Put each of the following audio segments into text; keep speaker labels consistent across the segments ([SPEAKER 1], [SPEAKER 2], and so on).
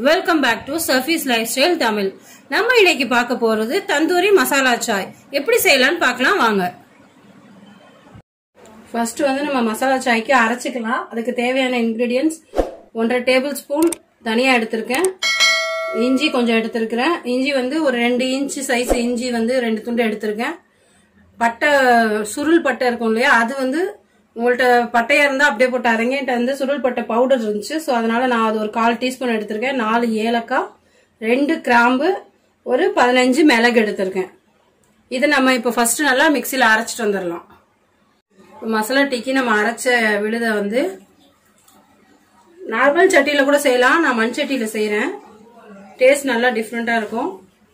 [SPEAKER 1] welcome back to surface lifestyle Tamil நம்ம இன்னைக்கு பார்க்க போறது தந்தூரி மசாலா சாய் எப்படி செய்யலாம்னு பார்க்கலாம் வாங்க ஃபர்ஸ்ட் வந்து நம்ம மசாலா சாய்க்கு அரைச்சிக்கலாம் அதுக்கு தேவையான இன்கிரீடியன்ஸ் ஒன்றரை டேபிள் ஸ்பூன் தனியா எடுத்திருக்கேன் இஞ்சி கொஞ்சம் எடுத்திருக்கிறேன் இஞ்சி வந்து ஒரு ரெண்டு இன்ச்சு சைஸ் இஞ்சி வந்து ரெண்டு துண்டு எடுத்திருக்கேன் பட்டை சுருள் பட்டை இருக்கும் இல்லையா அது வந்து உங்கள்ட்ட பட்டையா இருந்தா அப்படியே போட்டு அரைங்க என்கிட்ட வந்து சுருள் பட்டை பவுடர் இருந்துச்சு ஸோ அதனால நான் அது ஒரு கால் டீஸ்பூன் எடுத்திருக்கேன் நாலு ஏலக்காய் ரெண்டு கிராம்பு ஒரு பதினஞ்சு மிளகு எடுத்திருக்கேன் இது நம்ம இப்போ ஃபர்ஸ்ட் நல்லா மிக்சியில் அரைச்சிட்டு வந்துடலாம் இப்போ மசாலா டீக்கு நம்ம அரைச்ச விழுதை வந்து நார்மல் சட்டியில் கூட செய்யலாம் நான் மண் சட்டியில் செய்கிறேன் டேஸ்ட் நல்லா டிஃப்ரெண்ட்டாக இருக்கும்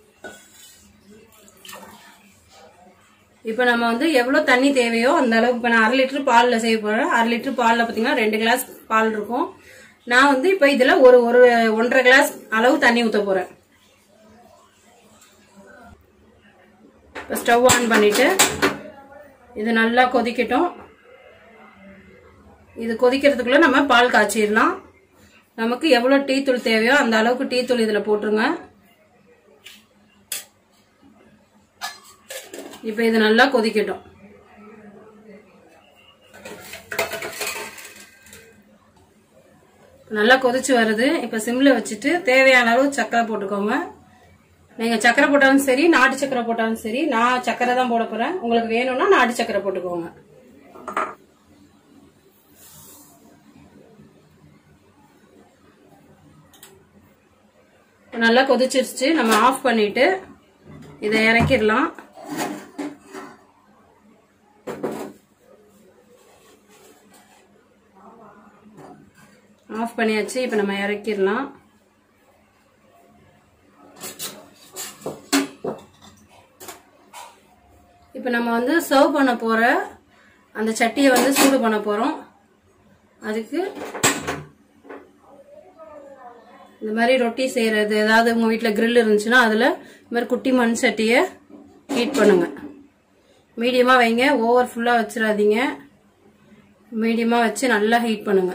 [SPEAKER 1] இப்போ நம்ம வந்து எவ்வளோ தண்ணி தேவையோ அந்த அளவுக்கு இப்போ நான் அரை லிட்டர் பாலில் செய்ய போகிறேன் அரை லிட்டர் பாலில் பார்த்தீங்கன்னா ரெண்டு கிளாஸ் பால் இருக்கும் நான் வந்து இப்போ இதில் ஒரு ஒரு ஒன்றரை கிளாஸ் அளவு தண்ணி ஊற்ற போகிறேன் இப்போ ஸ்டவ் ஆன் பண்ணிட்டு இது நல்லா கொதிக்கட்டும் இது கொதிக்கிறதுக்குள்ள நம்ம பால் காய்ச்சிடலாம் நமக்கு எவ்வளோ டீ தூள் தேவையோ அந்த அளவுக்கு டீ தூள் இதில் போட்டுருங்க இப்போ இது நல்லா கொதிக்கட்டும் நல்லா கொதிச்சு வருது இப்போ சிம்ல வச்சுட்டு தேவையான அளவு சக்கரை போட்டுக்கோங்க நீங்க சக்கரை போட்டாலும் சரி நாட்டு சக்கரை போட்டாலும் சரி நான் சக்கரை தான் போட போறேன் உங்களுக்கு வேணும்னா நாட்டு சக்கரை போட்டுக்கோங்க நல்லா கொதிச்சிருச்சு நம்ம ஆஃப் பண்ணிட்டு இதை இறக்கிடலாம் ஆஃப் பண்ணியாச்சு இப்போ நம்ம இறக்கிடலாம் இப்போ நம்ம வந்து சர்வ் பண்ண போகிற அந்த சட்டியை வந்து சூடு பண்ண போகிறோம் அதுக்கு இந்த மாதிரி ரொட்டி செய்கிறது ஏதாவது உங்கள் வீட்டில் கிரில் இருந்துச்சுன்னா அதில் இந்த மாதிரி குட்டி மண் சட்டியை ஹீட் பண்ணுங்க மீடியமாக வைங்க ஓவர் ஃபுல்லாக வச்சிடாதீங்க மீடியமாக வச்சு நல்லா ஹீட் பண்ணுங்க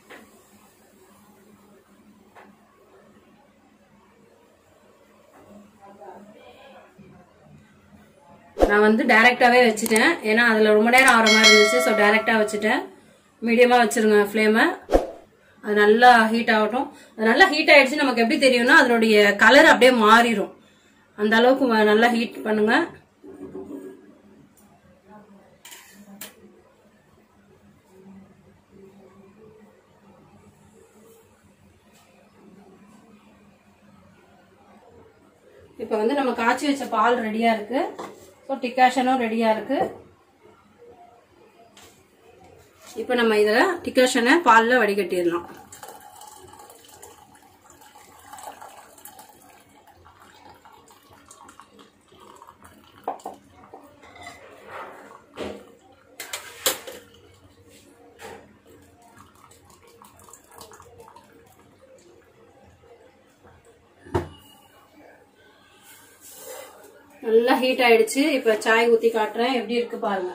[SPEAKER 1] நான் வந்து டைரெக்டாகவே வச்சுட்டேன் ஏன்னா அதில் ரொம்ப நேரம் ஆகிற மாதிரி இருந்துச்சு ஸோ டைரெக்டாக வச்சுட்டேன் மீடியமாக வச்சுருங்க ஃப்ளேமை அது நல்லா ஹீட் ஆகட்டும் அது நல்லா ஹீட் ஆயிடுச்சு நமக்கு எப்படி தெரியும்னா அதனுடைய கலர் அப்படியே மாறிடும் அந்த அளவுக்கு நல்லா ஹீட் பண்ணுங்க இப்போ வந்து நம்ம காய்ச்சி வச்ச பால் ரெடியா இருக்கு ஸோ டிகாஷனும் ரெடியா இருக்கு இப்போ நம்ம இதில் டிகாஷனை பாலில் வடிகட்டிடலாம் நல்லா ஹீட் ஆயிடுச்சு இப்ப சாய் ஊத்தி காட்டுறேன் எப்படி இருக்கு பாருங்க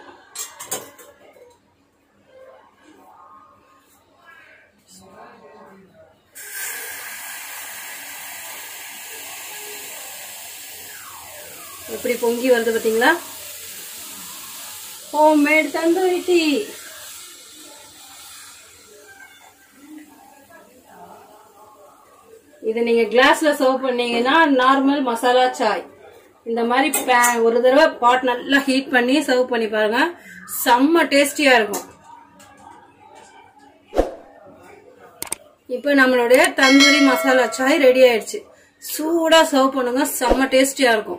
[SPEAKER 1] எப்படி பொங்கி வருது பாத்தீங்களா ஹோம் மேட் தந்தூரி டீ இதை நீங்க கிளாஸ்ல சர்வ் பண்ணீங்கன்னா நார்மல் மசாலா சாய் இந்த மாதிரி ஒரு தடவை பாட் நல்லா ஹீட் பண்ணி சர்வ் பண்ணி பாருங்க செம்ம டேஸ்டியா இருக்கும் இப்போ நம்மளுடைய தந்தூரி மசாலா சாய் ரெடி ஆயிடுச்சு சூடா சர்வ் பண்ணுங்க செம்ம டேஸ்டியா இருக்கும்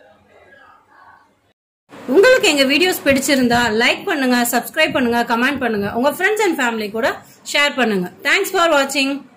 [SPEAKER 1] உங்களுக்கு எங்க வீடியோஸ் பிடிச்சிருந்தா லைக் பண்ணுங்க சப்ஸ்கிரைப் பண்ணுங்க கமெண்ட் பண்ணுங்க உங்க ஃப்ரெண்ட்ஸ் அண்ட் ஃபேமிலி கூட ஷேர் பண்ணுங்க தேங்க்ஸ் ஃபார் வாட்சிங்